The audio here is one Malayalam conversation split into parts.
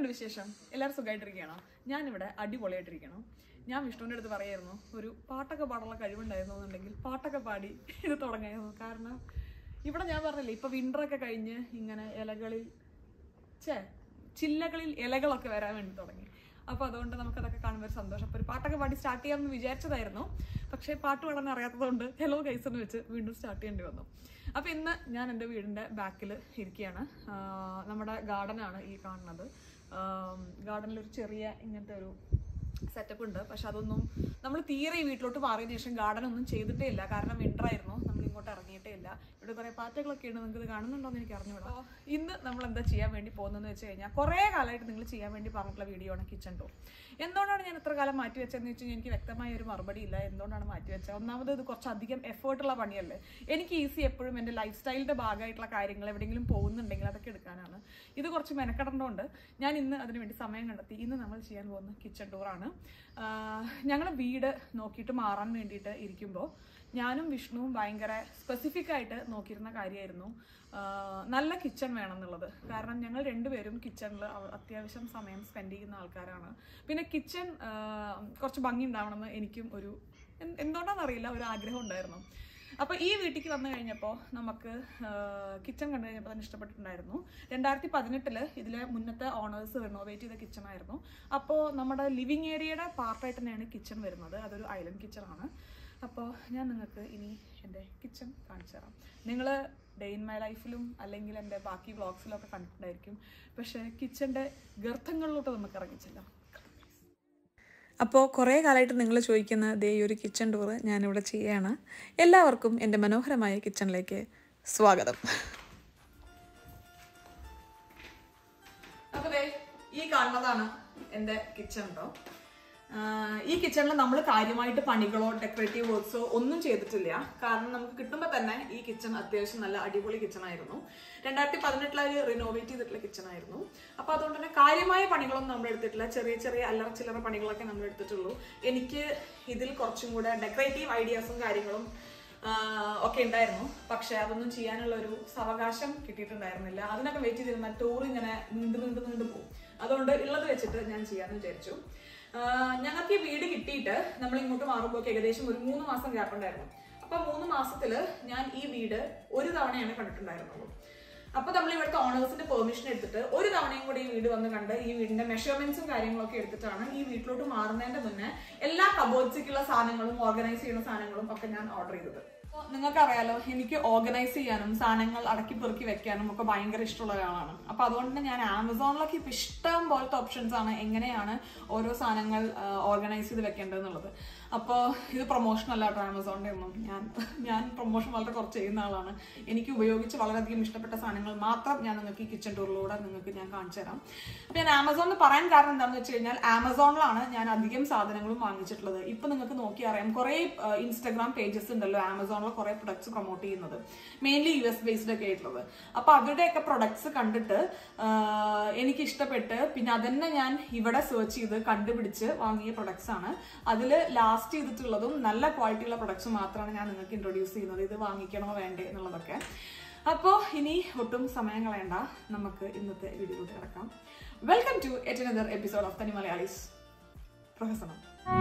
എന്തൊക്കെയുണ്ട് വിശേഷം എല്ലാവരും സുഖമായിട്ടിരിക്കുകയാണോ ഞാനിവിടെ അടിപൊളിയായിട്ടിരിക്കണം ഞാൻ വിഷ്ണുവിൻ്റെ അടുത്ത് പറയായിരുന്നു ഒരു പാട്ടൊക്കെ പാടാനുള്ള കഴിവുണ്ടായിരുന്നു എന്നുണ്ടെങ്കിൽ പാട്ടൊക്കെ പാടി ഇത് തുടങ്ങായിരുന്നു കാരണം ഇവിടെ ഞാൻ പറഞ്ഞില്ലേ ഇപ്പൊ വിൻ്ററൊക്കെ കഴിഞ്ഞ് ഇങ്ങനെ ഇലകളിൽ ഛേ ചില്ലകളിൽ ഇലകളൊക്കെ വരാൻ വേണ്ടി തുടങ്ങി അപ്പോൾ അതുകൊണ്ട് നമുക്കതൊക്കെ കാണുമ്പോൾ ഒരു സന്തോഷം അപ്പോൾ ഒരു പാട്ടൊക്കെ പാടി സ്റ്റാർട്ട് ചെയ്യാമെന്ന് വിചാരിച്ചതായിരുന്നു പക്ഷേ പാട്ട് പാടാൻ അറിയാത്തതുകൊണ്ട് ഹലോ ഗൈസ് എന്ന് വെച്ച് വീണ്ടും സ്റ്റാർട്ട് ചെയ്യേണ്ടി വന്നു അപ്പോൾ ഇന്ന് ഞാൻ എൻ്റെ വീടിൻ്റെ ബാക്കിൽ ഇരിക്കുകയാണ് ആഹ് നമ്മുടെ ഗാർഡനാണ് ഈ കാണുന്നത് ഗാർഡനിൽ ഒരു ചെറിയ ഇങ്ങനത്തെ ഒരു സെറ്റപ്പ് ഉണ്ട് പക്ഷെ അതൊന്നും നമ്മൾ തീരെ ഈ വീട്ടിലോട്ട് മാറിയതിനു ശേഷം ഗാർഡൻ ഒന്നും ചെയ്തിട്ടേ ഇല്ല കാരണം വിൻ്റർ ആയിരുന്നു നമ്മൾ ഇങ്ങോട്ട് ഇറങ്ങിയിട്ടേ ഇല്ല ഇവിടെ കുറേ പാറ്റകളൊക്കെ ഉണ്ട് നിങ്ങൾക്ക് ഇത് കാണുന്നുണ്ടോ എന്ന് എനിക്ക് അറിഞ്ഞൂടാ അപ്പോൾ ഇന്ന് നമ്മൾ എന്താ ചെയ്യാൻ വേണ്ടി പോകുന്നതെന്ന് വെച്ച് കഴിഞ്ഞാൽ കുറേ കാലമായിട്ട് നിങ്ങൾ ചെയ്യാൻ വേണ്ടി പറഞ്ഞിട്ടുള്ള വീഡിയോ ആണ് കിച്ചൺ ടൂർ എന്തുകൊണ്ടാണ് ഞാൻ ഇത്ര കാലം മാറ്റി വെച്ചതെന്ന് വെച്ച് കഴിഞ്ഞാൽ എനിക്ക് വ്യക്തമായ ഒരു മറുപടി ഇല്ല എന്തുകൊണ്ടാണ് മാറ്റി വെച്ചത് ഒന്നാമത് ഇത് കുറച്ച് അധികം എഫേർട്ടുള്ള പണിയല്ലേ എനിക്ക് ഈസി എപ്പോഴും എൻ്റെ ലൈഫ് സ്റ്റൈലിൻ്റെ ഭാഗമായിട്ടുള്ള കാര്യങ്ങൾ എവിടെയെങ്കിലും പോകുന്നുണ്ടെങ്കിൽ അതൊക്കെ എടുക്കാനാണ് ഇത് കുറച്ച് മെനക്കെടേണ്ടതുകൊണ്ട് ഞാൻ ഇന്ന് അതിന് വേണ്ടി സമയം കണ്ടെത്തി ഇന്ന് നമ്മൾ ചെയ്യാൻ പോകുന്ന കിച്ചൺ ടൂറാണ് ഞങ്ങൾ വീട് നോക്കിയിട്ട് മാറാൻ വേണ്ടിയിട്ട് ഇരിക്കുമ്പോൾ ഞാനും വിഷ്ണുവും ഭയങ്കര സ്പെസിഫിക് ആയിട്ട് നോക്കിയിരുന്ന കാര്യമായിരുന്നു ആഹ് നല്ല കിച്ചൺ വേണം എന്നുള്ളത് കാരണം ഞങ്ങൾ രണ്ടുപേരും കിച്ചണിൽ അത്യാവശ്യം സമയം സ്പെൻഡ് ചെയ്യുന്ന ആൾക്കാരാണ് പിന്നെ കിച്ചൺ കുറച്ച് ഭംഗി ഉണ്ടാവണമെന്ന് എനിക്കും ഒരു എന്ത് എന്തുകൊണ്ടാണെന്നറിയില്ല ഒരു ആഗ്രഹം ഉണ്ടായിരുന്നു അപ്പോൾ ഈ വീട്ടിലേക്ക് വന്നു കഴിഞ്ഞപ്പോൾ നമുക്ക് കിച്ചൺ കണ്ടു കഴിഞ്ഞപ്പോൾ തന്നെ ഇഷ്ടപ്പെട്ടിട്ടുണ്ടായിരുന്നു രണ്ടായിരത്തി പതിനെട്ടില് ഇതിലെ മുന്നത്തെ ഓണേഴ്സ് റിനോവേറ്റ് ചെയ്ത കിച്ചൺ ആയിരുന്നു അപ്പോൾ നമ്മുടെ ലിവിങ് ഏരിയയുടെ പാർട്ടായിട്ട് തന്നെയാണ് കിച്ചൺ വരുന്നത് അതൊരു ഐലൻഡ് കിച്ചൺ ആണ് അപ്പോൾ ഞാൻ നിങ്ങൾക്ക് ഇനി എൻ്റെ കിച്ചൺ കാണിച്ചു തരാം നിങ്ങൾ ഡേ ഇൻ മൈ ലൈഫിലും അല്ലെങ്കിൽ എൻ്റെ ബാക്കി വ്ളോഗ്സിലും ഒക്കെ കണ്ടിട്ടുണ്ടായിരിക്കും പക്ഷേ കിച്ചൻ്റെ ഗർത്തങ്ങളിലോട്ട് നമുക്ക് ഇറങ്ങിച്ചെല്ലാം അപ്പോൾ കുറേ കാലമായിട്ട് നിങ്ങൾ ചോദിക്കുന്ന ദേ ഈ ഒരു കിച്ചൺ ടൂറ് ഞാനിവിടെ ചെയ്യുകയാണ് എല്ലാവർക്കും എൻ്റെ മനോഹരമായ കിച്ചണിലേക്ക് സ്വാഗതം അപ്പോൾ ദേ ഈ കാണുന്നതാണ് എൻ്റെ കിച്ചൺ കേട്ടോ ആഹ് ഈ കിച്ചണിൽ നമ്മൾ കാര്യമായിട്ട് പണികളോ ഡെക്കറേറ്റീവ് വർക്ക്സോ ഒന്നും ചെയ്തിട്ടില്ല കാരണം നമുക്ക് കിട്ടുമ്പോൾ തന്നെ ഈ കിച്ചൺ അത്യാവശ്യം നല്ല അടിപൊളി കിച്ചൺ ആയിരുന്നു രണ്ടായിരത്തി പതിനെട്ടിൽ റിനോവേറ്റ് ചെയ്തിട്ടുള്ള കിച്ചൺ ആയിരുന്നു അപ്പോൾ അതുകൊണ്ട് തന്നെ കാര്യമായ പണികളൊന്നും നമ്മൾ എടുത്തിട്ടില്ല ചെറിയ ചെറിയ അല്ലറ ചില്ലറ പണികളൊക്കെ നമ്മൾ എടുത്തിട്ടുള്ളൂ എനിക്ക് ഇതിൽ കുറച്ചും കൂടെ ഡെക്കറേറ്റീവ് ഐഡിയാസും കാര്യങ്ങളും ആഹ് ഒക്കെ ഉണ്ടായിരുന്നു പക്ഷെ അതൊന്നും ചെയ്യാനുള്ള ഒരു സാവകാശം കിട്ടിയിട്ടുണ്ടായിരുന്നില്ല അതിനൊക്കെ വെയിറ്റ് ചെയ്തിരുന്ന ടൂർ ഇങ്ങനെ നീണ്ടു നീണ്ടു നീണ്ടു പോകും അതുകൊണ്ട് ഉള്ളത് വെച്ചിട്ട് ഞാൻ ചെയ്യാമെന്ന് വിചാരിച്ചു ആഹ് ഞങ്ങൾക്ക് ഈ വീട് കിട്ടിയിട്ട് നമ്മൾ ഇങ്ങോട്ട് മാറുമ്പോൾ ഏകദേശം ഒരു മൂന്ന് മാസം ഗ്യാപ്പ് ഉണ്ടായിരുന്നു അപ്പൊ മൂന്ന് മാസത്തില് ഞാൻ ഈ വീട് ഒരു തവണയാണ് കണ്ടിട്ടുണ്ടായിരുന്നുള്ളൂ അപ്പൊ നമ്മൾ ഇവിടുത്തെ ഓണേഴ്സിന്റെ പെർമിഷൻ എടുത്തിട്ട് ഒരു തവണയും കൂടി ഈ വീട് വന്ന് കണ്ട് ഈ വീടിന്റെ മെഷർമെന്റ്സും കാര്യങ്ങളൊക്കെ എടുത്തിട്ടാണ് ഈ വീട്ടിലോട്ട് മാറുന്നതിന്റെ മുന്നേ എല്ലാ കബോർഡ്സിക്കുള്ള സാധനങ്ങളും ഓർഗനൈസ് ചെയ്യുന്ന സാധനങ്ങളും ഒക്കെ ഞാൻ ഓർഡർ ചെയ്തത് അപ്പോൾ നിങ്ങൾക്കറിയാലോ എനിക്ക് ഓർഗനൈസ് ചെയ്യാനും സാധനങ്ങൾ അടക്കി പെറുക്കി വെക്കാനും ഒക്കെ ഭയങ്കര ഇഷ്ടമുള്ള ഒരാളാണ് അപ്പൊ അതുകൊണ്ട് തന്നെ ഞാൻ ആമസോണിലൊക്കെ ഇപ്പൊ ഇഷ്ടം പോലത്തെ ഓപ്ഷൻസ് ആണ് എങ്ങനെയാണ് ഓരോ സാധനങ്ങൾ ഓർഗനൈസ് ചെയ്ത് വെക്കേണ്ടതെന്നുള്ളത് അപ്പോൾ ഇത് പ്രൊമോഷൻ അല്ല കേട്ടോ ആമസോണിൻ്റെ ഒന്നും ഞാൻ ഞാൻ പ്രൊമോഷൻ വളരെ കുറച്ച് ചെയ്യുന്ന ആളാണ് എനിക്ക് ഉപയോഗിച്ച് വളരെയധികം ഇഷ്ടപ്പെട്ട സാധനങ്ങൾ മാത്രം ഞാൻ നിങ്ങൾക്ക് ഈ കിച്ചൺ ടൂറിലൂടെ നിങ്ങൾക്ക് ഞാൻ കാണിച്ചു തരാം അപ്പോൾ ഞാൻ ആമസോണിൽ പറയാൻ കാരണം എന്താണെന്ന് വെച്ച് കഴിഞ്ഞാൽ ആമസോണിലാണ് ഞാൻ അധികം സാധനങ്ങളും വാങ്ങിച്ചിട്ടുള്ളത് ഇപ്പം നിങ്ങൾക്ക് നോക്കി അറിയാം കുറേ ഇൻസ്റ്റാഗ്രാം പേജസ് ഉണ്ടല്ലോ ആമസോണിൽ കുറേ പ്രൊഡക്ട്സ് പ്രൊമോട്ട് ചെയ്യുന്നത് മെയിൻലി യു എസ് ബേസ്ഡ് ഒക്കെ ആയിട്ടുള്ളത് അപ്പോൾ അവരുടെയൊക്കെ പ്രൊഡക്ട്സ് കണ്ടിട്ട് ആഹ് എനിക്ക് ഇഷ്ടപ്പെട്ട് പിന്നെ അതന്നെ ഞാൻ ഇവിടെ സെർച്ച് ചെയ്ത് കണ്ടുപിടിച്ച് വാങ്ങിയ പ്രൊഡക്ട്സ് ആണ് അതിൽ ലാസ്റ്റ് ചെയ്തിട്ടുള്ളതും നല്ല ക്വാളിറ്റിയുള്ള പ്രൊഡക്ട്സ് മാത്രമാണ് ഞാൻ നിങ്ങൾക്ക് ഇൻട്രൊഡ്യൂസ് ചെയ്യുന്നത് ഇത് വാങ്ങിക്കണോ വേണ്ടേ എന്നുള്ളതൊക്കെ അപ്പോൾ ഇനി ഒട്ടും സമയം കളയണ്ട നമുക്ക് ഇന്നത്തെ വീഡിയോയിലോട്ട് കിടക്കാം welcome to yet another episode of തനി മലയാളീസ് പ്രഹസനം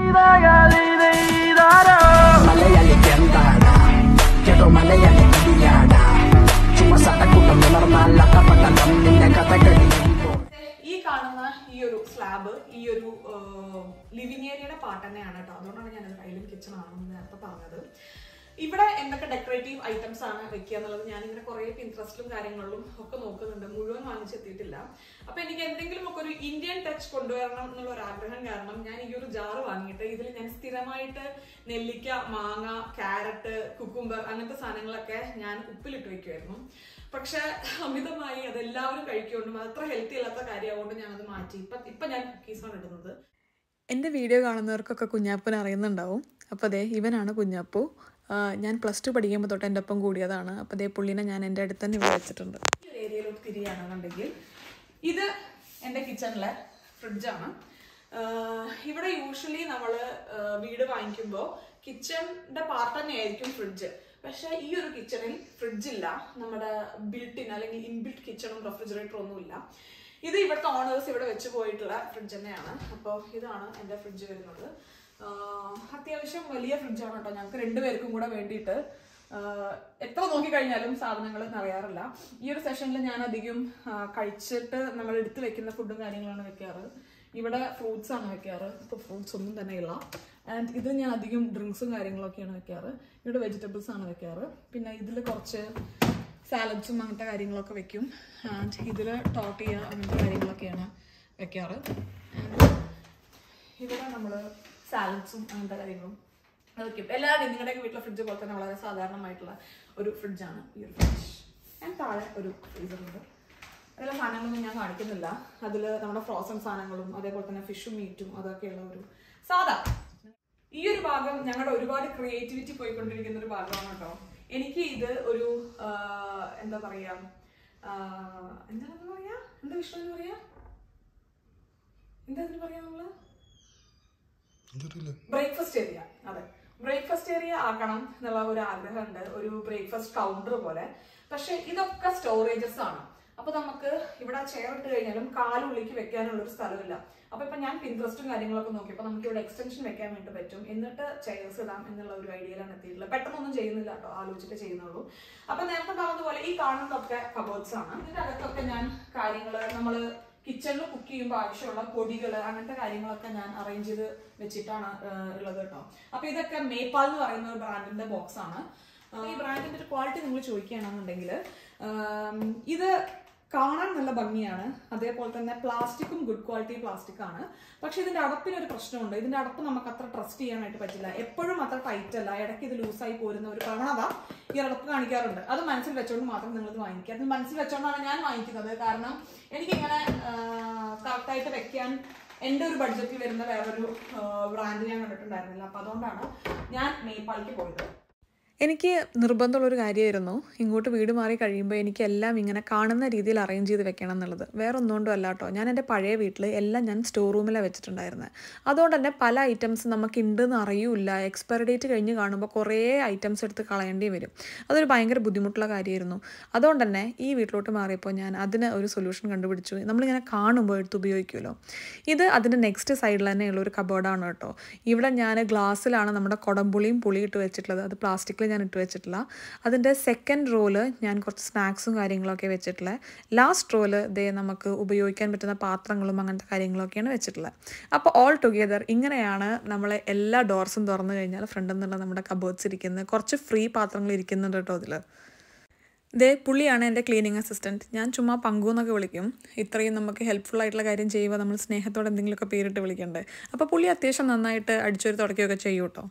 മലയാളി എന്താടാ കേട്ടോ മലയാളി കവിയാടാ ചുമ്മാ സടക്കൂട്ടം നിലർന്നാലക്കപ്പെട്ടം നിന്റെ കഥ കഴിയുമ്പോൾ ഈ കാണുന്ന ഈ ഒരു സ്ലാബ് ഈ ഒരു ലിവിങ് ഏരിയയുടെ പാർട്ട് തന്നെയാണ് കേട്ടോ അതുകൊണ്ടാണ് ഞാൻ കയ്യിലും കിച്ചൺ ആണെന്ന് നേരത്തെ പറഞ്ഞത് ഇവിടെ എന്തൊക്കെ ഡെക്കറേറ്റീവ് ഐറ്റംസ് ആണ് വെക്കുക എന്നുള്ളത് ഞാൻ ഇങ്ങനെ കുറെ ഇൻട്രസ്റ്റിലും കാര്യങ്ങളിലും ഒക്കെ നോക്കുന്നുണ്ട് മുഴുവൻ വാങ്ങിച്ചെത്തിയിട്ടില്ല അപ്പൊ എനിക്ക് എന്തെങ്കിലും ഒക്കെ ഒരു ഇന്ത്യൻ ടച്ച് കൊണ്ടുവരണം എന്നുള്ള ഒരു ആഗ്രഹം കാരണം ഞാൻ ഈ ഒരു ജാറ് വാങ്ങിയിട്ട് ഇതിൽ ഞാൻ സ്ഥിരമായിട്ട് നെല്ലിക്ക മാങ്ങ ക്യാരറ്റ് കുക്കുംബർ അങ്ങനത്തെ സാധനങ്ങളൊക്കെ ഞാൻ ഉപ്പിലിട്ട് വെക്കുമായിരുന്നു പക്ഷെ അമിതമായി അതെല്ലാവരും കഴിക്കുകൊണ്ടും അത്ര ഹെൽത്തി അല്ലാത്ത കാര്യമാകൊണ്ട് ഞാൻ അത് മാറ്റി ഇപ്പൊ ഇപ്പൊ ഞാൻ കുക്കീസാണ് ഇടുന്നത് എൻ്റെ വീഡിയോ കാണുന്നവർക്കൊക്കെ കുഞ്ഞാപ്പൻ അറിയുന്നുണ്ടാവും അപ്പോൾ അതെ ഇവനാണ് കുഞ്ഞാപ്പു ആ, ഞാൻ പ്ലസ് ടു പഠിക്കുമ്പോൾ തൊട്ട് എൻ്റെ ഒപ്പം കൂടിയതാണ് അപ്പോൾ അതേ പുള്ളീനെ ഞാൻ എൻ്റെ അടുത്ത് തന്നെ ഇവിടെ വെച്ചിട്ടുണ്ട് ഈ ഒരു ഏരിയയിലോട്ട് തിരിയുകയാണെന്നുണ്ടെങ്കിൽ ഇത് എൻ്റെ കിച്ചണിലെ ഫ്രിഡ്ജാണ് ഇവിടെ യൂഷ്വലി നമ്മൾ വീട് വാങ്ങിക്കുമ്പോൾ കിച്ചണിന്റെ പാർട്ട് തന്നെയായിരിക്കും ഫ്രിഡ്ജ് പക്ഷെ ഈ ഒരു കിച്ചണിൽ ഫ്രിഡ്ജ് ഇല്ല നമ്മുടെ ബിൽട്ടിൻ അല്ലെങ്കിൽ ഇൻബിൽറ്റ് കിച്ചണും റെഫ്രിജറേറ്ററും ഒന്നുമില്ല ഇത് ഇവിടുത്തെ ഓണേഴ്സ് ഇവിടെ വെച്ച് പോയിട്ടുള്ള ഫ്രിഡ്ജ് തന്നെയാണ് അപ്പോൾ ഇതാണ് എൻ്റെ ഫ്രിഡ്ജ് വരുന്നത് ആഹ് അത്യാവശ്യം വലിയ ഫ്രിഡ്ജാണ് കേട്ടോ ഞങ്ങൾക്ക് രണ്ടുപേർക്കും കൂടെ വേണ്ടിയിട്ട് ആഹ് എത്ര നോക്കിക്കഴിഞ്ഞാലും സാധനങ്ങൾ നിറയാറില്ല ഈ ഒരു സെഷനിൽ ഞാൻ അധികം ആഹ് കഴിച്ചിട്ട് നമ്മൾ എടുത്ത് വെക്കുന്ന ഫുഡും കാര്യങ്ങളാണ് വെക്കാറ് ഇവിടെ ഫ്രൂട്ട്സ് ആണ് വെക്കാറ് ഇപ്പോൾ ഫ്രൂട്ട്സ് ഒന്നും തന്നെ ഇല്ല ആൻഡ് ഇത് ഞാൻ അധികം ഡ്രിങ്ക്സും കാര്യങ്ങളൊക്കെയാണ് വെക്കാറ് ഇവിടെ വെജിറ്റബിൾസ് ആണ് വെക്കാറ് പിന്നെ ഇതിൽ കുറച്ച് സാലഡ്സും അങ്ങനത്തെ കാര്യങ്ങളൊക്കെ വെക്കും ആൻഡ് ഇതിൽ ടോട്ടിയ അങ്ങനത്തെ കാര്യങ്ങളൊക്കെയാണ് വെക്കാറ് ആൻഡ് ഇവിടെ നമ്മൾ സാലഡ്സും അങ്ങനത്തെ കാര്യങ്ങളും അത് വെക്കും എല്ലാവരും നിങ്ങളുടെയൊക്കെ വീട്ടിലെ ഫ്രിഡ്ജ് പോലെ തന്നെ വളരെ സാധാരണമായിട്ടുള്ള ഒരു ഫ്രിഡ്ജാണ് ഈ ഒരു ഫ്രിഡ്ജ് ആൻഡ് താഴെ ഒരു ഫ്രീസറുണ്ട് അതിലെ സാധനങ്ങളൊന്നും ഞാൻ കാണിക്കുന്നില്ല അതിൽ നമ്മുടെ ഫ്രോസൺ സാധനങ്ങളും അതേപോലെ തന്നെ ഫിഷും മീറ്റും അതൊക്കെയുള്ള ഒരു സാധാ ഈ ഒരു ഭാഗം ഞങ്ങളുടെ ഒരുപാട് ക്രിയേറ്റിവിറ്റി പോയിക്കൊണ്ടിരിക്കുന്ന ഒരു ഭാഗമാണ് കേട്ടോ എനിക്ക് ഇത് ഒരു ആ, എന്താ പറയാ ആ, എന്താണെന്ന് പറയാ എന്താ വിഷ്ണു എന്ന് പറയാ എന്താ അതിന് പറയാ നമ്മള് ബ്രേക്ക്ഫാസ്റ്റ് ഏരിയ അതെ ബ്രേക്ക്ഫാസ്റ്റ് ഏരിയ ആക്കണം എന്നുള്ള ഒരു ആഗ്രഹമുണ്ട് ഒരു ബ്രേക്ക്ഫാസ്റ്റ് കൗണ്ടർ പോലെ പക്ഷെ ഇതൊക്കെ സ്റ്റോറേജസ് ആണ് അപ്പൊ നമുക്ക് ഇവിടെ ചെയർ ഇട്ട് കഴിഞ്ഞാലും കാലുള്ളിക്ക് വെക്കാനുള്ള ഒരു സ്ഥലമില്ല അപ്പൊ ഇപ്പൊ ഞാൻ പിൻട്രസ്റ്റും കാര്യങ്ങളൊക്കെ നോക്കിയപ്പോൾ നമുക്ക് ഇവിടെ എക്സ്റ്റൻഷൻ വെക്കാൻ വേണ്ടി പറ്റും എന്നിട്ട് ചെയർസ് ഇടാം എന്നുള്ള ഒരു ഐഡിയയിലാണ് എത്തിയിട്ടുള്ളത് പെട്ടെന്നൊന്നും ചെയ്യുന്നില്ല കേട്ടോ ആലോചിച്ചിട്ട് ചെയ്യുന്നുള്ളൂ അപ്പൊ നേരത്തെ പറഞ്ഞതുപോലെ ഈ കാണുന്നതൊക്കെ കബോർഡ്സ് ആണ് ഇതിന്റെ അകത്തൊക്കെ ഞാൻ കാര്യങ്ങൾ നമ്മള് കിച്ചണിൽ കുക്ക് ചെയ്യുമ്പോൾ ആവശ്യമുള്ള പൊടികൾ അങ്ങനത്തെ കാര്യങ്ങളൊക്കെ ഞാൻ അറേഞ്ച് ചെയ്ത് വെച്ചിട്ടാണ് ആഹ് ഉള്ളത് കേട്ടോ അപ്പൊ ഇതൊക്കെ മേപ്പാൽ എന്ന് പറയുന്ന ഒരു ബ്രാൻഡിന്റെ ബോക്സ് ആണ് ആഹ് ഈ ബ്രാൻഡിന്റെ ഒരു ക്വാളിറ്റി നിങ്ങൾ ചോദിക്കുകയാണെന്നുണ്ടെങ്കിൽ ആം, ഇത് കാണാൻ നല്ല ഭംഗിയാണ് അതേപോലെ തന്നെ പ്ലാസ്റ്റിക്കും ഗുഡ് ക്വാളിറ്റി പ്ലാസ്റ്റിക് ആണ് പക്ഷെ ഇതിന്റെ അടപ്പിന് ഒരു പ്രശ്നമുണ്ട് ഇതിന്റെ അടപ്പ് നമുക്ക് അത്ര ട്രസ്റ്റ് ചെയ്യാനായിട്ട് പറ്റില്ല എപ്പോഴും അത്ര ടൈറ്റ് അല്ല ഇടയ്ക്ക് ഇത് ലൂസായി പോരുന്ന ഒരു പ്രവണത ഈ അടപ്പ് കാണിക്കാറുണ്ട് അത് മനസ്സിൽ വെച്ചോണ്ട് മാത്രം നിങ്ങൾ ഇത് വാങ്ങിക്കുക അത് മനസ്സിൽ വെച്ചോണ്ടാണ് ഞാൻ വാങ്ങിക്കുന്നത് കാരണം എനിക്കിങ്ങനെ കറക്റ്റായിട്ട് വെക്കാൻ എൻ്റെ ഒരു ബഡ്ജറ്റിൽ വരുന്ന വേറൊരു ബ്രാൻഡ് ഞാൻ കണ്ടിട്ടുണ്ടായിരുന്നില്ല അപ്പൊ അതുകൊണ്ടാണ് ഞാൻ മേപ്പാളിക്ക് പോയത് എനിക്ക് നിർബന്ധമുള്ളൊരു കാര്യമായിരുന്നു ഇങ്ങോട്ട് വീട് മാറി കഴിയുമ്പോൾ എനിക്ക് എല്ലാം ഇങ്ങനെ കാണുന്ന രീതിയിൽ അറേഞ്ച് ചെയ്ത് വെക്കണം എന്നുള്ളത് വേറെ ഒന്നുകൊണ്ടും അല്ല കേട്ടോ ഞാൻ എൻ്റെ പഴയ വീട്ടിൽ എല്ലാം ഞാൻ സ്റ്റോർ റൂമിലാണ് വെച്ചിട്ടുണ്ടായിരുന്നത് അതുകൊണ്ട് തന്നെ പല ഐറ്റംസ് നമുക്ക് ഉണ്ടെന്ന് അറിയൂല എക്സ്പയറി ഡേറ്റ് കഴിഞ്ഞ് കാണുമ്പോൾ കുറേ ഐറ്റംസ് എടുത്ത് കളയേണ്ടി വരും അതൊരു ഭയങ്കര ബുദ്ധിമുട്ടുള്ള കാര്യമായിരുന്നു അതുകൊണ്ട് തന്നെ ഈ വീട്ടിലോട്ട് മാറിയപ്പോൾ ഞാൻ അതിന് ഒരു സൊല്യൂഷൻ കണ്ടുപിടിച്ചു നമ്മളിങ്ങനെ കാണുമ്പോൾ എടുത്ത് ഉപയോഗിക്കുമല്ലോ ഇത് അതിൻ്റെ നെക്സ്റ്റ് സൈഡിൽ തന്നെയുള്ള ഒരു കബോർഡാണ് കേട്ടോ ഇവിടെ ഞാൻ ഗ്ലാസ്സിലാണ് നമ്മുടെ കുടംപുളിയും പുളി ഇട്ട് വെച്ചിട്ടുള്ളത് അത് പ്ലാസ്റ്റിക്കിൽ ഞാൻ ഇട്ട് വെച്ചിട്ടില്ല അതിൻ്റെ സെക്കൻഡ് റോള് ഞാൻ കുറച്ച് സ്നാക്സും കാര്യങ്ങളൊക്കെ വെച്ചിട്ടുള്ളത് ലാസ്റ്റ് റോള് ദേ നമുക്ക് ഉപയോഗിക്കാൻ പറ്റുന്ന പാത്രങ്ങളും അങ്ങനത്തെ കാര്യങ്ങളൊക്കെയാണ് വെച്ചിട്ടുള്ളത് അപ്പോൾ ഓൾ ടുഗെദർ ഇങ്ങനെയാണ് നമ്മൾ എല്ലാ ഡോർസും തുറന്നു കഴിഞ്ഞാൽ ഫ്രണ്ടിൽ നിന്നുള്ള നമ്മുടെ കബോർഡ്സ് ഇരിക്കുന്നത് കുറച്ച് ഫ്രീ പാത്രങ്ങൾ ഇരിക്കുന്നുണ്ട് കേട്ടോ അതിൽ ദേ പുള്ളിയാണ് എൻ്റെ ക്ലീനിങ് അസിസ്റ്റൻറ്റ് ഞാൻ ചുമ്മാ പങ്കു എന്നൊക്കെ വിളിക്കും ഇത്രയും നമുക്ക് ഹെൽപ്ഫുൾ ആയിട്ടുള്ള കാര്യം ചെയ്യുമ്പോൾ നമ്മൾ സ്നേഹത്തോടെ എന്തെങ്കിലുമൊക്കെ പേരിട്ട് വിളിക്കണ്ടേ അപ്പോൾ പുള്ളി അത്യാവശ്യം നന്നായിട്ട് അടിച്ചൊരു തുടക്കുകയൊക്കെ ചെയ്യും കേട്ടോ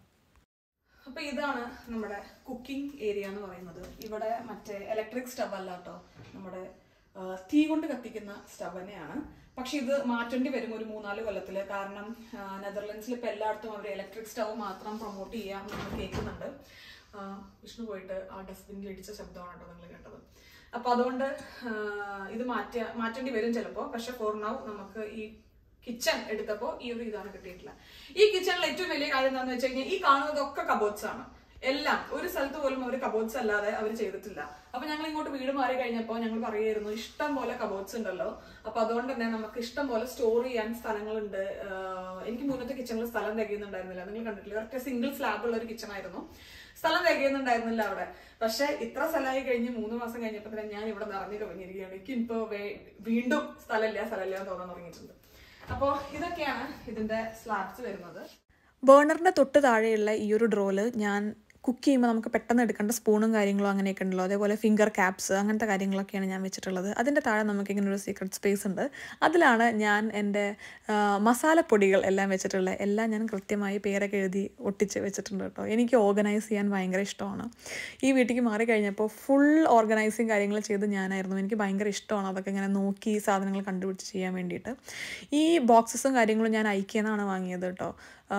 അപ്പൊ ഇതാണ് നമ്മുടെ കുക്കിംഗ് ഏരിയ എന്ന് പറയുന്നത് ഇവിടെ മറ്റേ ഇലക്ട്രിക് സ്റ്റവ് അല്ല കേട്ടോ നമ്മുടെ ആ, തീ കൊണ്ട് കത്തിക്കുന്ന സ്റ്റവ് തന്നെയാണ് പക്ഷെ ഇത് മാറ്റേണ്ടി വരും ഒരു മൂന്നാല് കൊല്ലത്തില് കാരണം ആ, നെതർലൻഡ്സിൽ ഇപ്പൊ എല്ലായിടത്തും അവർ ഇലക്ട്രിക് സ്റ്റവ് മാത്രം പ്രൊമോട്ട് ചെയ്യാം എന്ന് കേൾക്കുന്നുണ്ട് ആ, വിഷ്ണു പോയിട്ട് ആ ഡസ്റ്റ്ബിനിൽ ഇടിച്ച ശബ്ദമാണ് കേട്ടോ നിങ്ങൾ കേട്ടത് അപ്പൊ അതുകൊണ്ട് ആ, ഇത് മാറ്റ മാറ്റേണ്ടി വരും ചിലപ്പോ പക്ഷെ ഫോർ നൗ നമുക്ക് ഈ കിച്ചൺ എടുത്തപ്പോ ഈ ഒരു ഇതാണ് കിട്ടിയിട്ടില്ല ഈ കിച്ചണിൽ ഏറ്റവും വലിയ കാര്യം എന്താണെന്ന് വെച്ച് കഴിഞ്ഞാൽ ഈ കാണുന്നതൊക്കെ കബോർഡ്സ് ആണ് എല്ലാം ഒരു സ്ഥലത്ത് പോലും അവർ കബോർഡ്സ് അല്ലാതെ അവർ ചെയ്തിട്ടില്ല അപ്പൊ ഞങ്ങൾ ഇങ്ങോട്ട് വീട് മാറി കഴിഞ്ഞപ്പോൾ ഞങ്ങൾ പറയുമായിരുന്നു ഇഷ്ടം പോലെ കബോർഡ്സ് ഉണ്ടല്ലോ അപ്പൊ അതുകൊണ്ട് തന്നെ നമുക്ക് ഇഷ്ടം പോലെ സ്റ്റോർ ചെയ്യാൻ സ്ഥലങ്ങളുണ്ട് ആഹ് എനിക്ക് മുന്നത്തെ കിച്ചണിൽ സ്ഥലം തികയുന്നുണ്ടായിരുന്നില്ല നിങ്ങൾ കണ്ടിട്ടില്ല ഒറ്റ സിംഗിൾ സ്ലാബ് ഉള്ള ഒരു കിച്ചൺ ആയിരുന്നു സ്ഥലം തികയുന്നുണ്ടായിരുന്നില്ല അവിടെ പക്ഷെ ഇത്ര സ്ഥലമായി കഴിഞ്ഞ് മൂന്ന് മാസം കഴിഞ്ഞപ്പോൾ തന്നെ ഞാൻ ഇവിടെ നിറഞ്ഞു കവിഞ്ഞിരിക്കുകയാണ് എനിക്ക് ഇപ്പൊ വീണ്ടും സ്ഥലമില്ല സ്ഥലമില്ല എന്ന് തോന്നാൻ തുടങ്ങിയിട്ടുണ്ട് അപ്പോൾ ഇതൊക്കെയാണ് ഇതിന്റെ സ്ലാബ്സ് വരുന്നത് ബേണറിൻ്റെ തൊട്ട് താഴെയുള്ള ഈ ഒരു ഡ്രോല് ഞാൻ കുക്ക് ചെയ്യുമ്പോൾ നമുക്ക് പെട്ടെന്ന് എടുക്കേണ്ട സ്പൂണും കാര്യങ്ങളും അങ്ങനെയൊക്കെ ഉണ്ടല്ലോ അതേപോലെ ഫിംഗർ ക്യാപ്സ് അങ്ങനത്തെ കാര്യങ്ങളൊക്കെയാണ് ഞാൻ വെച്ചിട്ടുള്ളത് അതിൻ്റെ താഴെ നമുക്ക് ഇങ്ങനെ ഒരു സീക്രട്ട് സ്പേസ് ഉണ്ട് അതിലാണ് ഞാൻ എൻ്റെ ആ, മസാലപ്പൊടികൾ എല്ലാം വെച്ചിട്ടുള്ളത് എല്ലാം ഞാൻ കൃത്യമായി പേരൊക്കെ എഴുതി ഒട്ടിച്ച് വെച്ചിട്ടുണ്ട് കേട്ടോ എനിക്ക് ഓർഗനൈസ് ചെയ്യാൻ ഭയങ്കര ഇഷ്ടമാണ് ഈ വീട്ടിലേക്ക് മാറി കഴിഞ്ഞപ്പോൾ ഫുൾ ഓർഗനൈസിങ് കാര്യങ്ങൾ ചെയ്ത് ഞാനായിരുന്നു എനിക്ക് ഭയങ്കര ഇഷ്ടമാണ് അതൊക്കെ ഇങ്ങനെ നോക്കി സാധനങ്ങൾ കണ്ടുപിടിച്ച് ചെയ്യാൻ വേണ്ടിയിട്ട് ഈ ബോക്സസും കാര്യങ്ങളും ഞാൻ ഐക്യെന്നാണ് വാങ്ങിയത് കേട്ടോ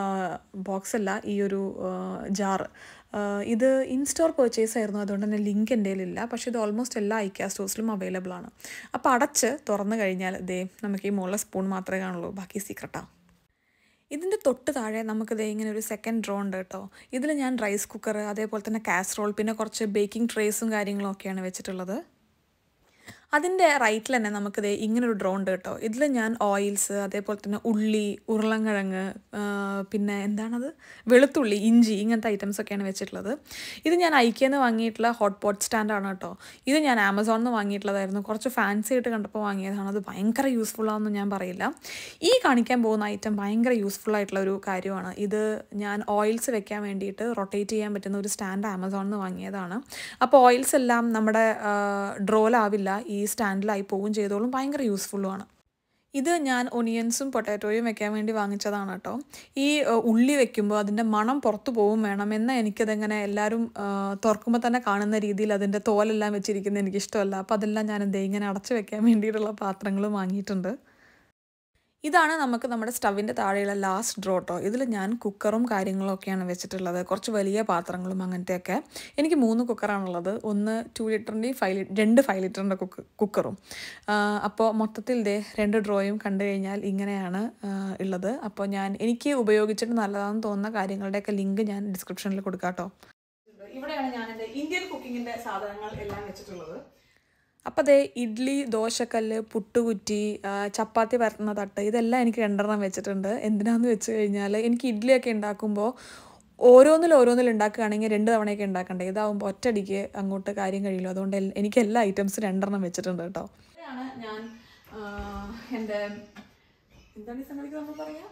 ബോക്സ് അല്ല ഈ ഒരു ജാറ് ഇത് ഇൻസ്റ്റോർ പർച്ചേസ് ആയിരുന്നു അതുകൊണ്ട് തന്നെ ലിങ്ക് എൻ്റെ കയ്യിലില്ല പക്ഷേ ഇത് ഓൾമോസ്റ്റ് എല്ലാ ഐക്യ സ്റ്റോഴ്സിലും അവൈലബിൾ ആണ് അപ്പോൾ അടച്ച് തുറന്നു കഴിഞ്ഞാൽ ദേ നമുക്ക് ഈ മുകളിലെ സ്പൂൺ മാത്രമേ കാണുള്ളൂ ബാക്കി സീക്രട്ടാണ് ഇതിൻ്റെ തൊട്ട് താഴെ നമുക്ക് ദേ ഇങ്ങനെ ഒരു സെക്കൻഡ് ഡ്രോ ഉണ്ട് കേട്ടോ ഇതിൽ ഞാൻ റൈസ് കുക്കർ അതേപോലെ തന്നെ കാസറോൾ പിന്നെ കുറച്ച് ബേക്കിംഗ് ട്രേസും കാര്യങ്ങളും ഒക്കെയാണ് വെച്ചിട്ടുള്ളത് അതിൻ്റെ റൈറ്റിൽ തന്നെ നമുക്കിത് ഇങ്ങനൊരു ഡ്രോ ഉണ്ട് കേട്ടോ ഇതിൽ ഞാൻ ഓയിൽസ് അതേപോലെ തന്നെ ഉള്ളി ഉരുളൻകിഴങ്ങ് ആ, പിന്നെ എന്താണത് വെളുത്തുള്ളി ഇഞ്ചി ഇങ്ങനത്തെ ഐറ്റംസ് ഒക്കെയാണ് വെച്ചിട്ടുള്ളത് ഇത് ഞാൻ ഐക്യെന്ന് വാങ്ങിയിട്ടുള്ള ഹോട്ട് പോട്ട് സ്റ്റാൻഡാണ് കേട്ടോ ഇത് ഞാൻ ആമസോണിൽ നിന്ന് വാങ്ങിയിട്ടുള്ളതായിരുന്നു കുറച്ച് ഫാൻസി ആയിട്ട് കണ്ടപ്പോൾ വാങ്ങിയതാണ് അത് ഭയങ്കര യൂസ്ഫുൾ ആണെന്ന് ഞാൻ പറയില്ല ഈ കാണിക്കാൻ പോകുന്ന ഐറ്റം ഭയങ്കര യൂസ്ഫുൾ ആയിട്ടുള്ള ഒരു കാര്യമാണ് ഇത് ഞാൻ ഓയിൽസ് വെക്കാൻ വേണ്ടിയിട്ട് റൊട്ടേറ്റ് ചെയ്യാൻ പറ്റുന്ന ഒരു സ്റ്റാൻഡ് ആമസോണിൽ നിന്ന് വാങ്ങിയതാണ് അപ്പോൾ ഓയിൽസ് എല്ലാം നമ്മുടെ ഡ്രോയിലാവില്ല ഈ സ്റ്റാൻഡിലായി പോവുകയും ചെയ്തോളും ഭയങ്കര യൂസ്ഫുള്ളുമാണ് ഇത് ഞാൻ ഒനിയൻസും പൊട്ടാറ്റോയും വെക്കാൻ വേണ്ടി വാങ്ങിച്ചതാണ് കേട്ടോ ഈ ഏഹ്, ഉള്ളി വെക്കുമ്പോൾ അതിൻ്റെ മണം പുറത്തു പോവും വേണം എന്നാൽ എനിക്കതെങ്ങനെ എല്ലാവരും തുറക്കുമ്പോൾ തന്നെ കാണുന്ന രീതിയിൽ അതിൻ്റെ തോലെല്ലാം വെച്ചിരിക്കുന്നത് എനിക്കിഷ്ടമല്ല അപ്പോൾ അതെല്ലാം ഞാൻ എന്തേ ഇങ്ങനെ അടച്ചു വെക്കാൻ വേണ്ടിയിട്ടുള്ള പാത്രങ്ങൾ വാങ്ങിയിട്ടുണ്ട് ഇതാണ് നമുക്ക് നമ്മുടെ സ്റ്റവിൻ്റെ താഴെയുള്ള ലാസ്റ്റ് ഡ്രോ കേട്ടോ ഇതിൽ ഞാൻ കുക്കറും കാര്യങ്ങളും ഒക്കെയാണ് വെച്ചിട്ടുള്ളത് കുറച്ച് വലിയ പാത്രങ്ങളും അങ്ങനത്തെയൊക്കെ എനിക്ക് മൂന്ന് കുക്കറാണുള്ളത് ഒന്ന് ടു ലിറ്ററിൻ്റെയും ഫൈവ് ലി രണ്ട് ഫൈവ് ലിറ്ററിൻ്റെ കുക്ക് കുക്കറും അപ്പോൾ മൊത്തത്തിൽ ദേ രണ്ട് ഡ്രോയും കണ്ടു കഴിഞ്ഞാൽ ഇങ്ങനെയാണ് ആ, ഉള്ളത് അപ്പോൾ ഞാൻ എനിക്ക് ഉപയോഗിച്ചിട്ട് നല്ലതാണെന്ന് തോന്നുന്ന കാര്യങ്ങളുടെയൊക്കെ ലിങ്ക് ഞാൻ ഡിസ്ക്രിപ്ഷനിൽ കൊടുക്കാം കേട്ടോ ഇവിടെയാണ് ഞാൻ എൻ്റെ ഇന്ത്യൻ കുക്കിങ്ങിന്റെ സാധനങ്ങൾ എല്ലാം വെച്ചിട്ടുള്ളത് അപ്പോൾ അതേ ഇഡ്ഡലി ദോശക്കല്ല് പുട്ടുകുറ്റി ആ, ചപ്പാത്തി പരത്തുന്ന തട്ട് ഇതെല്ലാം എനിക്ക് രണ്ടെണ്ണം വെച്ചിട്ടുണ്ട് എന്തിനാന്ന് വെച്ച് കഴിഞ്ഞാൽ എനിക്ക് ഇഡ്ഡലിയൊക്കെ ഉണ്ടാക്കുമ്പോൾ ഓരോന്നിൽ ഓരോന്നിൽ ഉണ്ടാക്കുകയാണെങ്കിൽ രണ്ട് തവണയൊക്കെ ഉണ്ടാക്കണ്ടേ ഇതാവുമ്പോൾ ഒറ്റയടിക്ക് അങ്ങോട്ട് കാര്യം കഴിയില്ല അതുകൊണ്ട് എൽ- എനിക്ക് എല്ലാ ഐറ്റംസും രണ്ടെണ്ണം വെച്ചിട്ടുണ്ട് കേട്ടോ ഇവിടെയാണ് ഞാൻ ആ, എൻ്റെ എന്താണ് ഈ സംഗതിക്ക് നമ്മൾ പറയാ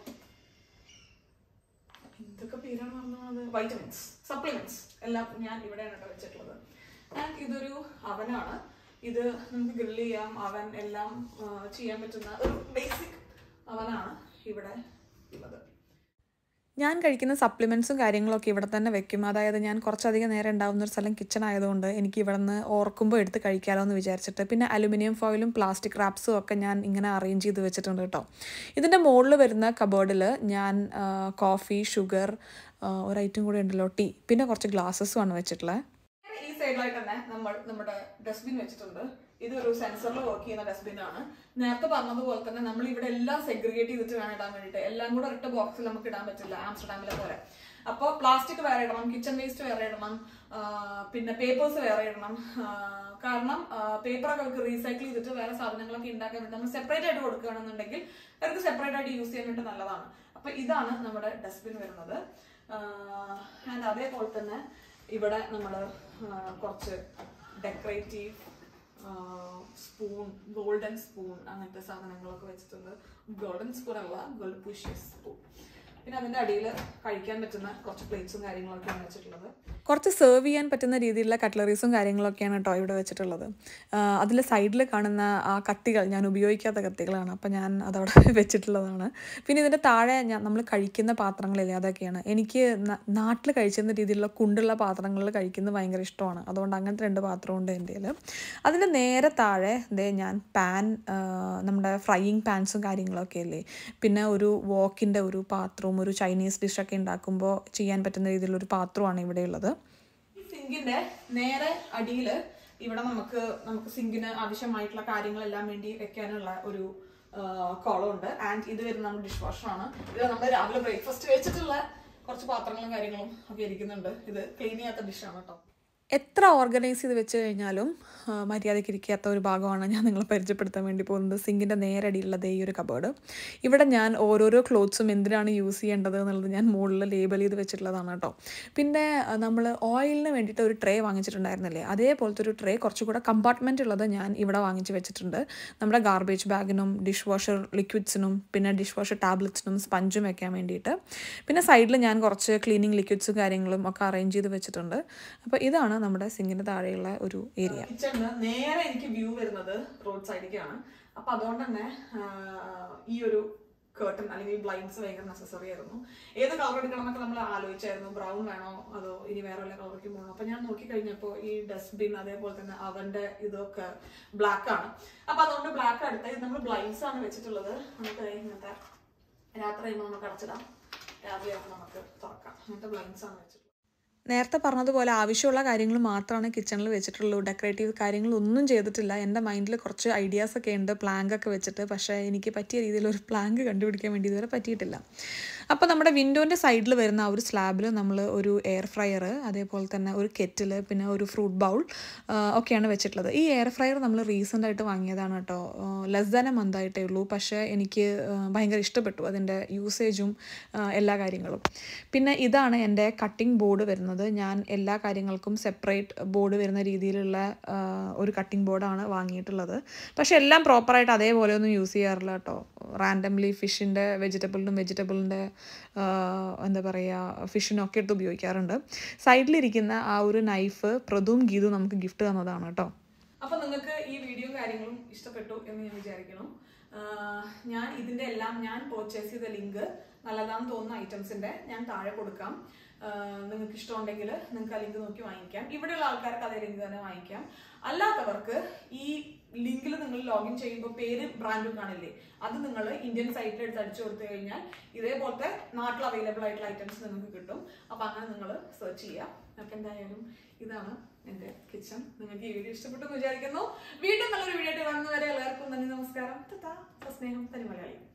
എന്തൊക്കെ പേരാണ് പറഞ്ഞത് വൈറ്റമിൻസ് സപ്ലിമെന്റ്സ് എല്ലാം ഞാൻ ഇവിടെയാണ് കേട്ടോ വെച്ചിട്ടുള്ളത് ആൻഡ് ഇതൊരു അവനാണ് ഇത് നമുക്ക് ഗ്രില്ല് ചെയ്യാം അവൻ എല്ലാം ആ, ചെയ്യാൻ പറ്റുന്ന ഒരു ബേസിക് അവനാണ് ഇവിടെ ഉള്ളത് ഞാൻ കഴിക്കുന്ന സപ്ലിമെൻറ്റ്സും കാര്യങ്ങളൊക്കെ ഇവിടെ തന്നെ വെക്കും അതായത് ഞാൻ കുറച്ചധികം നേരം ഉണ്ടാവുന്ന ഒരു സ്ഥലം കിച്ചൺ ആയതുകൊണ്ട് എനിക്ക് ഇവിടെ നിന്ന് ഓർക്കുമ്പോൾ എടുത്ത് കഴിക്കാമല്ലോ എന്ന് വിചാരിച്ചിട്ട് പിന്നെ അലുമിനിയം ഫോയിലും പ്ലാസ്റ്റിക് റാപ്സും ഒക്കെ ഞാൻ ഇങ്ങനെ അറേഞ്ച് ചെയ്ത് വെച്ചിട്ടുണ്ട് കേട്ടോ ഇതിൻ്റെ മുകളിൽ വരുന്ന കബേർഡിൽ ഞാൻ ആ, കോഫി ഷുഗർ ആ, ഒരു ഐറ്റം കൂടെ ഉണ്ടല്ലോ ടീ പിന്നെ കുറച്ച് ഗ്ലാസ്സസും ആണ് വെച്ചിട്ടുള്ളത് നേരെ ഈ സൈഡിലായിട്ട് തന്നെ നമ്മൾ നമ്മുടെ ഡസ്റ്റ്ബിൻ വെച്ചിട്ടുണ്ട് ഇതൊരു സെൻസറിൽ വർക്ക് ചെയ്യുന്ന ഡസ്റ്റ്ബിൻ ആണ് നേരത്തെ പറഞ്ഞതുപോലെ തന്നെ നമ്മൾ ഇവിടെ എല്ലാം സെഗ്രിഗേറ്റ് ചെയ്തിട്ട് വേണം ഇടാൻ വേണ്ടിയിട്ട് എല്ലാം കൂടെ ഒരൊറ്റ ബോക്സിൽ നമുക്ക് ഇടാൻ പറ്റില്ല ആംസ്റ്റർഡാമിലെ പോലെ അപ്പോൾ പ്ലാസ്റ്റിക് വേറെ ഇടണം കിച്ചൺ വേസ്റ്റ് വേറെ ഇടണം ആ, പിന്നെ പേപ്പേഴ്സ് വേറെ ഇടണം ആ, കാരണം പേപ്പറൊക്കെ അവർക്ക് റീസൈക്കിൾ ചെയ്തിട്ട് വേറെ സാധനങ്ങളൊക്കെ ഉണ്ടാക്കാൻ വേണ്ടി നമ്മൾ സെപ്പറേറ്റ് ആയിട്ട് കൊടുക്കുകയാണെന്നുണ്ടെങ്കിൽ അവർക്ക് സെപ്പറേറ്റ് ആയിട്ട് യൂസ് ചെയ്യാൻ വേണ്ടി നല്ലതാണ് അപ്പൊ ഇതാണ് നമ്മുടെ ഡസ്റ്റ്ബിൻ വരുന്നത് ആൻഡ് അതേപോലെ തന്നെ ഇവിടെ നമ്മൾ കുറച്ച് ഡെക്കറേറ്റീവ് സ്പൂൺ ഗോൾഡൻ സ്പൂൺ അങ്ങനത്തെ സാധനങ്ങളൊക്കെ വെച്ചിട്ടുണ്ട് ഗോൾഡൻ സ്പൂൺ അല്ല ഗോൾഡ് പുഷ്യസ് സ്പൂൺ പിന്നെ അതിന്റെ അടിയിൽ കഴിക്കാൻ പറ്റുന്ന കുറച്ച് പ്ലേറ്റ്സും കാര്യങ്ങളൊക്കെയാണ് വെച്ചിട്ടുള്ളത് കുറച്ച് സെർവ് ചെയ്യാൻ പറ്റുന്ന രീതിയിലുള്ള കട്ട്ലറീസും കാര്യങ്ങളൊക്കെയാണ് കേട്ടോ ഇവിടെ വെച്ചിട്ടുള്ളത് അതിൽ സൈഡിൽ കാണുന്ന ആ കത്തികൾ ഞാൻ ഉപയോഗിക്കാത്ത കത്തികളാണ് അപ്പോൾ ഞാൻ അതവിടെ വെച്ചിട്ടുള്ളതാണ് പിന്നെ ഇതിൻ്റെ താഴെ ഞാൻ നമ്മൾ കഴിക്കുന്ന പാത്രങ്ങളില്ലേ അതൊക്കെയാണ് എനിക്ക് നാട്ടിൽ കഴിച്ചിരുന്ന രീതിയിലുള്ള കുണ്ടുള്ള പാത്രങ്ങളിൽ കഴിക്കുന്നത് ഭയങ്കര ഇഷ്ടമാണ് അതുകൊണ്ട് അങ്ങനത്തെ രണ്ട് പാത്രമുണ്ട് എൻ്റെ കയ്യിൽ അതിൻ്റെ നേരെ താഴെ ദേ ഞാൻ പാൻ നമ്മുടെ ഫ്രൈയിങ് പാൻസും കാര്യങ്ങളൊക്കെ അല്ലേ പിന്നെ ഒരു വോക്കിൻ്റെ ഒരു പാത്രവും ഒരു ചൈനീസ് ഡിഷൊക്കെ ഉണ്ടാക്കുമ്പോൾ ചെയ്യാൻ പറ്റുന്ന രീതിയിലൊരു പാത്രമാണ് ഇവിടെയുള്ളത് ഈ സിങ്കിന്റെ നേരെ അടിയിൽ ഇവിടെ നമുക്ക് നമുക്ക് സിങ്കിന് ആവശ്യമായിട്ടുള്ള കാര്യങ്ങളെല്ലാം വേണ്ടി വെക്കാനുള്ള ഒരു കോളം ഉണ്ട് ആൻഡ് ഇത് വരുന്ന നമ്മുടെ ഡിഷ് വാഷറാണ് ഇത് നമ്മൾ രാവിലെ ബ്രേക്ക്ഫാസ്റ്റ് വെച്ചിട്ടുള്ള കുറച്ച് പാത്രങ്ങളും കാര്യങ്ങളും ഒക്കെ ഇരിക്കുന്നുണ്ട് ഇത് ക്ലീൻ ചെയ്യാത്ത ഡിഷാണ് കേട്ടോ എത്ര ഓർഗനൈസ് ചെയ്ത് വെച്ച് കഴിഞ്ഞാലും ആ, മര്യാദയ്ക്ക് ഇരിക്കാത്ത ഒരു ഭാഗമാണ് ഞാൻ നിങ്ങളെ പരിചയപ്പെടുത്താൻ വേണ്ടി പോകുന്നത് സിങ്കിൻ്റെ നേരടിയിലുള്ളത് ഈ ഒരു കബേർഡ് ഇവിടെ ഞാൻ ഓരോരോ ക്ലോത്ത്സും എന്തിനാണ് യൂസ് ചെയ്യേണ്ടത് എന്നുള്ളത് ഞാൻ മുകളിൽ ലേബൽ ചെയ്ത് വെച്ചിട്ടുള്ളതാണ് കേട്ടോ പിന്നെ നമ്മൾ ഓയിലിന് വേണ്ടിയിട്ട് ഒരു ട്രേ വാങ്ങിച്ചിട്ടുണ്ടായിരുന്നില്ലേ അതേപോലത്തെ ഒരു ട്രേ കുറച്ചുകൂടെ കമ്പാർട്ട്മെൻ്റ് ഉള്ളത് ഞാൻ ഇവിടെ വാങ്ങിച്ച് വെച്ചിട്ടുണ്ട് നമ്മുടെ ഗാർബേജ് ബാഗിനും ഡിഷ് വാഷർ ലിക്വിഡ്സിനും പിന്നെ ഡിഷ് വാഷർ ടാബ്ലറ്റ്സിനും സ്പഞ്ചും വെക്കാൻ വേണ്ടിയിട്ട് പിന്നെ സൈഡിൽ ഞാൻ കുറച്ച് ക്ലീനിങ് ലിക്വിഡ്സും കാര്യങ്ങളും ഒക്കെ അറേഞ്ച് ചെയ്ത് വെച്ചിട്ടുണ്ട് അപ്പോൾ ഇതാണ് നമ്മുടെ സിങ്കിൻ്റെ താഴെയുള്ള ഒരു ഏരിയ കിച്ചണിന് നേരെ എനിക്ക് വ്യൂ വരുന്നത് റോഡ് സൈഡിലേക്കാണ് അപ്പൊ അതുകൊണ്ട് തന്നെ ആ, ഈ ഒരു കേർട്ടൺ അല്ലെങ്കിൽ ബ്ലൈൻഡ്സ് ഭയങ്കര നെസസറി ആയിരുന്നു ഏത് കളർ എടുക്കണം എന്നൊക്കെ നമ്മൾ ആലോചിച്ചായിരുന്നു ബ്രൗൺ വേണോ അതോ ഇനി വേറെ വല്ല കളറിലേക്ക് പോകണോ അപ്പൊ ഞാൻ നോക്കി കഴിഞ്ഞപ്പോൾ ഈ ഡസ്റ്റ്ബിൻ അതേപോലെ തന്നെ അവന്റെ ഇതൊക്കെ ബ്ലാക്ക് ആണ് അപ്പൊ അതുകൊണ്ട് ബ്ലാക്ക് അടുത്ത് നമ്മൾ ബ്ലൈൻഡ്സ് ആണ് വെച്ചിട്ടുള്ളത് നമുക്ക് ദേ ഇങ്ങനത്തെ രാത്രി കഴിയുമ്പോൾ നമുക്ക് അടച്ചിടാം രാവിലെ ആകുമ്പോൾ നമുക്ക് തുറക്കാം അങ്ങനത്തെ ബ്ലൈൻഡ്സ് ആണ് വെച്ചിട്ടുള്ളത് നേരത്തെ പറഞ്ഞതുപോലെ ആവശ്യമുള്ള കാര്യങ്ങൾ മാത്രമാണ് കിച്ചണിൽ വെച്ചിട്ടുള്ളൂ ഡെക്കറേറ്റീവ് കാര്യങ്ങളൊന്നും ചെയ്തിട്ടില്ല എൻ്റെ മൈൻഡിൽ കുറച്ച് ഐഡിയാസ് ഒക്കെ ഉണ്ട് പ്ലാങ്ക് ഒക്കെ വെച്ചിട്ട് പക്ഷേ എനിക്ക് പറ്റിയ രീതിയിൽ ഒരു പ്ലാങ്ക് കണ്ടുപിടിക്കാൻ വേണ്ടി ഇതുവരെ പറ്റിയിട്ടില്ല അപ്പോൾ നമ്മുടെ വിൻഡോൻ്റെ സൈഡിൽ വരുന്ന ആ ഒരു സ്ലാബിൽ നമ്മൾ ഒരു എയർ ഫ്രയർ അതേപോലെ തന്നെ ഒരു കെറ്റിൽ പിന്നെ ഒരു ഫ്രൂട്ട് ബൗൾ ഒക്കെയാണ് വെച്ചിട്ടുള്ളത് ഈ എയർ ഫ്രയർ നമ്മൾ റീസെൻ്റ് ആയിട്ട് വാങ്ങിയതാണ് കേട്ടോ ലെസ് ദാൻ എ മന്ത് ആയിട്ടേ ഉള്ളൂ പക്ഷേ എനിക്ക് ആ, ഭയങ്കര ഇഷ്ടപ്പെട്ടു അതിൻ്റെ യൂസേജും ആ, എല്ലാ കാര്യങ്ങളും പിന്നെ ഇതാണ് എൻ്റെ കട്ടിംഗ് ബോർഡ് വരുന്നത് ഞാൻ എല്ലാ കാര്യങ്ങൾക്കും സെപ്പറേറ്റ് ബോർഡ് വരുന്ന രീതിയിലുള്ള ആ, ഒരു കട്ടിംഗ് ബോർഡാണ് വാങ്ങിയിട്ടുള്ളത് പക്ഷെ എല്ലാം പ്രോപ്പറായിട്ട് അതേപോലെ ഒന്നും യൂസ് ചെയ്യാറില്ല കേട്ടോ റാൻഡംലി ഫിഷിൻ്റെ വെജിറ്റബിളിനും വെജിറ്റബിളിൻ്റെ എന്താ പറയുക ഫിഷിനൊക്കെ എടുത്ത് ഉപയോഗിക്കാറുണ്ട് സൈഡിലിരിക്കുന്ന ആ ഒരു നൈഫ് പ്രതും ഗീതും നമുക്ക് ഗിഫ്റ്റ് തന്നതാണ് കേട്ടോ അപ്പൊ നിങ്ങൾക്ക് ഈ വീഡിയോ കാര്യങ്ങളും ഇഷ്ടപ്പെട്ടു എന്ന് ഞാൻ വിചാരിക്കണം ആഹ് ഞാൻ ഇതിന്റെ എല്ലാം ഞാൻ പർച്ചേസ് ചെയ്ത ലിങ്ക് നല്ലതാണെന്ന് തോന്നുന്ന ഐറ്റംസിന്റെ ഞാൻ താഴെ കൊടുക്കാം ആഹ് നിങ്ങൾക്ക് ഇഷ്ടമുണ്ടെങ്കിൽ നിങ്ങൾക്ക് ആ ലിങ്ക് നോക്കി വാങ്ങിക്കാം ഇവിടെയുള്ള ആൾക്കാർക്ക് അതേ ലിങ്ക് തന്നെ വാങ്ങിക്കാം അല്ലാത്തവർക്ക് ഈ ലിങ്കിൽ നിങ്ങൾ ലോഗിൻ ചെയ്യുമ്പോൾ പേര് ബ്രാൻഡും കാണില്ലേ അത് നിങ്ങൾ ഇന്ത്യൻ സൈറ്റിൽ എടുത്ത് അടിച്ചു കൊടുത്തു കഴിഞ്ഞാൽ ഇതേപോലത്തെ നാട്ടിൽ അവൈലബിൾ ആയിട്ടുള്ള ഐറ്റംസ് നിങ്ങൾക്ക് കിട്ടും അപ്പൊ അങ്ങനെ നിങ്ങൾ സെർച്ച് ചെയ്യാം അപ്പൊ എന്തായാലും ഇതാണ് എന്റെ കിച്ചൺ നിങ്ങൾക്ക് ഈ വീഡിയോ ഇഷ്ടപ്പെട്ടു എന്ന് വിചാരിക്കുന്നു വീണ്ടും നല്ലൊരു വീഡിയോ ആയിട്ട് കാണുന്നവരെ എല്ലാവർക്കും നന്ദി നമസ്കാരം തത്താ സ്നേഹം തനി മലയാളി